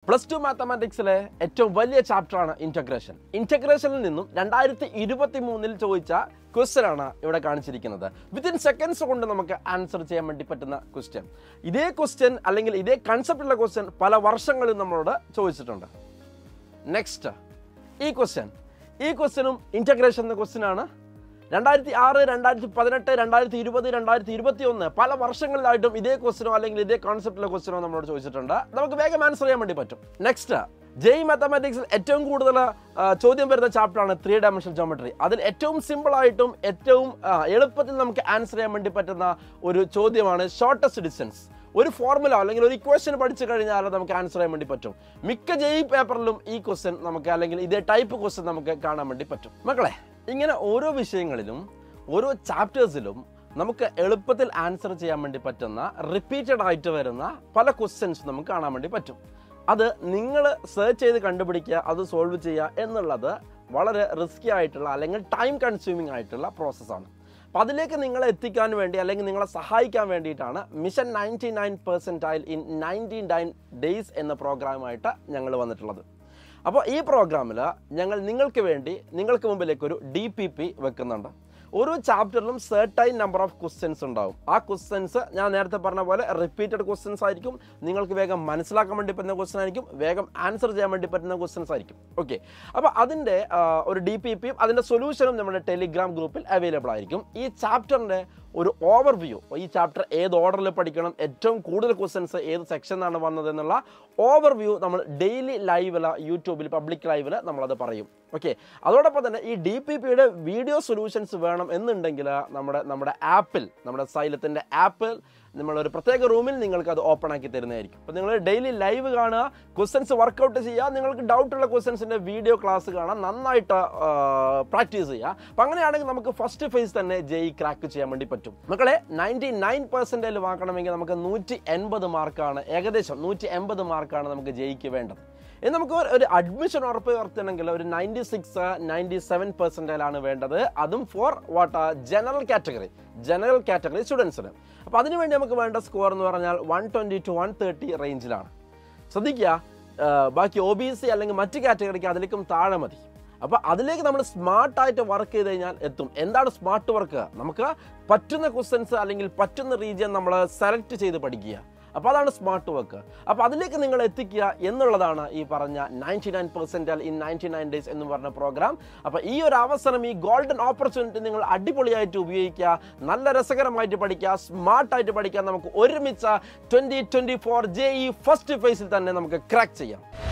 plus two മാത്തമാറ്റിക്സിലെ ഏറ്റവും വലിയ ചാപ്റ്ററാണ് ഇൻറ്റഗ്രേഷൻ ഇൻറ്റഗ്രേഷനിൽ നിന്നും രണ്ടായിരത്തി ഇരുപത്തി മൂന്നിൽ ചോദിച്ച ക്വസ്റ്റ്യൻ ആണ് ഇവിടെ കാണിച്ചിരിക്കുന്നത് വിത്തിൻ സെക്കൻഡ്സ് കൊണ്ട് നമുക്ക് ആൻസർ ചെയ്യാൻ വേണ്ടി പറ്റുന്ന ക്വസ്റ്റ്യൻ ഇതേ ക്വസ്റ്റ്യൻ അല്ലെങ്കിൽ ഇതേ കൺസെപ്റ്റുള്ള ക്വസ്റ്റ്യൻ പല വർഷങ്ങളിൽ നമ്മളോട് ചോദിച്ചിട്ടുണ്ട് നെക്സ്റ്റ് ഈ ക്വസ്റ്റ്യൻ ഈ ക്വസ്റ്റ്യനും ഇൻറ്റഗ്രേഷൻ എന്ന ക്വസ്റ്റ്യൻ ആണ് രണ്ടായിരത്തി ആറ് രണ്ടായിരത്തി പതിനെട്ട് രണ്ടായിരത്തി ഇരുപത് രണ്ടായിരത്തി ഇരുപത്തി ഒന്ന് പല വർഷങ്ങളിലായിട്ടും ഇതേ ക്വസ്റ്റ്യനോ അല്ലെങ്കിൽ ഇതേ കോൺസെപ്റ്റിലെ ക്വസ്റ്റ്യനോ നമ്മളോട് ചോദിച്ചിട്ടുണ്ട് നമുക്ക് വേഗം ആൻസർ ചെയ്യാൻ വേണ്ടി പറ്റും നെക്സ്റ്റ് ജെയ് മാത്തമാറ്റിക്സിൽ ഏറ്റവും കൂടുതൽ ആ, ചോദ്യം വരുന്ന ചാപ്റ്ററാണ് ത്രീ ഡയമെൻഷൻ ജോമെട്രി അതിൽ ഏറ്റവും സിമ്പിൾ ആയിട്ടും ഏറ്റവും ആ, എളുപ്പത്തിൽ നമുക്ക് ആൻസർ ചെയ്യാൻ വേണ്ടി പറ്റുന്ന ഒരു ചോദ്യമാണ് ഷോർട്ടസ്റ്റ് ഡിസ്റ്റൻസ് ഒരു ഫോർമുല അല്ലെങ്കിൽ ഒരു ഇക്വേഷൻ പഠിച്ചു കഴിഞ്ഞാൽ നമുക്ക് ആൻസർ ചെയ്യാൻ വേണ്ടി പറ്റും മിക്ക ജെയ് പേപ്പറിലും ഈ ക്വസ്റ്റ്യൻ നമുക്ക് അല്ലെങ്കിൽ ഇതേ ടൈപ്പ് ക്വസ്റ്റ്യൻ നമുക്ക് കാണാൻ വേണ്ടി പറ്റും മക്കളെ ഇങ്ങനെ ഓരോ വിഷയങ്ങളിലും ഓരോ ചാപ്റ്റേഴ്സിലും നമുക്ക് എളുപ്പത്തിൽ ആൻസർ ചെയ്യാൻ വേണ്ടി പറ്റുന്ന റിപ്പീറ്റഡ് ആയിട്ട് വരുന്ന പല ക്വസ്റ്റ്യൻസ് നമുക്ക് കാണാൻ വേണ്ടി പറ്റും അത് നിങ്ങൾ സെർച്ച് ചെയ്ത് കണ്ടുപിടിക്കുക അത് സോൾവ് ചെയ്യുക എന്നുള്ളത് വളരെ റിസ്കി ആയിട്ടുള്ള അല്ലെങ്കിൽ ടൈം കൺസ്യൂമിംഗ് ആയിട്ടുള്ള പ്രോസസ്സാണ് അപ്പോൾ അതിലേക്ക് നിങ്ങളെ എത്തിക്കാൻ വേണ്ടി അല്ലെങ്കിൽ നിങ്ങളെ സഹായിക്കാൻ വേണ്ടിയിട്ടാണ് mission ninety nine percentile in ninety nine days എന്ന പ്രോഗ്രാമായിട്ട് ഞങ്ങൾ വന്നിട്ടുള്ളത് അപ്പോൾ ഈ പ്രോഗ്രാമിൽ ഞങ്ങൾ നിങ്ങൾക്ക് വേണ്ടി നിങ്ങൾക്ക് മുമ്പിലേക്ക് ഒരു ഡി പി പി വെക്കുന്നുണ്ട് ഓരോ ചാപ്റ്ററിലും സെർട്ടൈൻ നമ്പർ ഓഫ് ക്വസ്റ്റ്യൻസ് ഉണ്ടാവും ആ ക്വസ്റ്റ്യൻസ് ഞാൻ നേരത്തെ പറഞ്ഞ പോലെ റിപ്പീറ്റഡ് ക്വസ്റ്റ്യൻസ് ആയിരിക്കും നിങ്ങൾക്ക് വേഗം മനസ്സിലാക്കാൻ വേണ്ടി പറ്റുന്ന ക്വസ്റ്റ്യൻ ആയിരിക്കും വേഗം ആൻസർ ചെയ്യാൻ വേണ്ടി പറ്റുന്ന ക്വസ്റ്റ്യൻസ് ആയിരിക്കും ഓക്കെ അപ്പോൾ അതിൻ്റെ ആ, ഒരു ഡി പി പിയും അതിൻ്റെ സൊല്യൂഷനും നമ്മുടെ ടെലിഗ്രാം ഗ്രൂപ്പിൽ അവൈലബിൾ ആയിരിക്കും ഈ ചാപ്റ്ററിൻ്റെ ഒരു ഓവർവ്യൂ ഈ ചാപ്റ്റർ ഏത് ഓർഡറിൽ പഠിക്കണം ഏറ്റവും കൂടുതൽ ക്വസ്റ്റ്യൻസ് ഏത് സെക്ഷനാണ് വന്നത് എന്നുള്ള ഓവർവ്യൂ നമ്മൾ ഡെയിലി ലൈവിൽ യൂട്യൂബിൽ പബ്ലിക് ലൈവിൽ നമ്മളത് പറയും ഓക്കെ അതോടൊപ്പം തന്നെ ഈ ഡി പി പിയുടെ വീഡിയോ സൊല്യൂഷൻസ് വേണം എന്നുണ്ടെങ്കിൽ നമ്മുടെ നമ്മുടെ ആപ്പിൽ നമ്മുടെ സൈലത്തിൻ്റെ ആപ്പിൽ നമ്മളൊരു പ്രത്യേക റൂമിൽ നിങ്ങൾക്ക് അത് ഓപ്പൺ ആക്കി തരുന്നതായിരിക്കും അപ്പോൾ നിങ്ങൾ ഡെയിലി ലൈവ് കാണുക ക്വസ്റ്റ്യൻസ് വർക്കൗട്ട് ചെയ്യുക നിങ്ങൾക്ക് ഡൗട്ടുള്ള ക്വസ്റ്റ്യൻസിൻ്റെ വീഡിയോ ക്ലാസ് കാണാം നന്നായിട്ട് പ്രാക്ടീസ് ചെയ്യുക അപ്പം അങ്ങനെയാണെങ്കിൽ നമുക്ക് ഫസ്റ്റ് ഫേസ് തന്നെ ജെയ് ക്രാക്ക് ചെയ്യാൻ വേണ്ടി പറ്റും മക്കളെ നയൻറ്റി നയൻ പെർസെൻറ്റേജ് വാങ്ങണമെങ്കിൽ നമുക്ക് നൂറ്റി എൺപത് മാർക്കാണ് ഏകദേശം നൂറ്റി എൺപത് മാർക്കാണ് നമുക്ക് ജെയ്ക്ക് വേണ്ടത് ഇനി നമുക്ക് ഒരു- ഒരു അഡ്മിഷൻ ഉറപ്പ് വരുത്തണമെങ്കിൽ ഒരു നയൻറ്റി സിക്സ് നയൻറ്റി സെവൻ പെർസെൻറ്റേലാണ് വേണ്ടത് അതും for what general category general category സ്റ്റുഡൻസിന് അപ്പോൾ അതിനുവേണ്ടി നമുക്ക് വേണ്ട സ്കോർ എന്ന് പറഞ്ഞാൽ one twenty two one thirty റേഞ്ചിലാണ് ശ്രദ്ധിക്കുക ആ, ബാക്കി ഒ ബി സി അല്ലെങ്കിൽ മറ്റ് കാറ്റഗറിക്ക് അതിലേക്കും താഴെ മതി അപ്പോൾ അതിലേക്ക് നമ്മൾ സ്മാർട്ടായിട്ട് വർക്ക് ചെയ്ത് കഴിഞ്ഞാൽ എത്തും എന്താണ് സ്മാർട്ട് വർക്ക് നമുക്ക് പറ്റുന്ന ക്വസ്റ്റ്യൻസ് അല്ലെങ്കിൽ പറ്റുന്ന റീജിയൻ നമ്മൾ സെലക്ട് ചെയ്ത് പഠിക്കുക അപ്പോൾ അതാണ് സ്മാർട്ട് വർക്ക് അപ്പോൾ അതിലേക്ക് നിങ്ങൾ എത്തിക്കുക എന്നുള്ളതാണ് ഈ പറഞ്ഞ ninety nine percentile in ninety nine days എന്ന് പറഞ്ഞ പ്രോഗ്രാം അപ്പോൾ ഈ ഒരു അവസരം ഈ ഗോൾഡൻ ഓപ്പർച്യൂണിറ്റി നിങ്ങൾ അടിപൊളിയായിട്ട് ഉപയോഗിക്കുക നല്ല രസകരമായിട്ട് പഠിക്കുക സ്മാർട്ടായിട്ട് പഠിക്കുക നമുക്ക് ഒരുമിച്ച് twenty twenty four J E first ഫേസിൽ തന്നെ നമുക്ക് ക്രാക്ക് ചെയ്യാം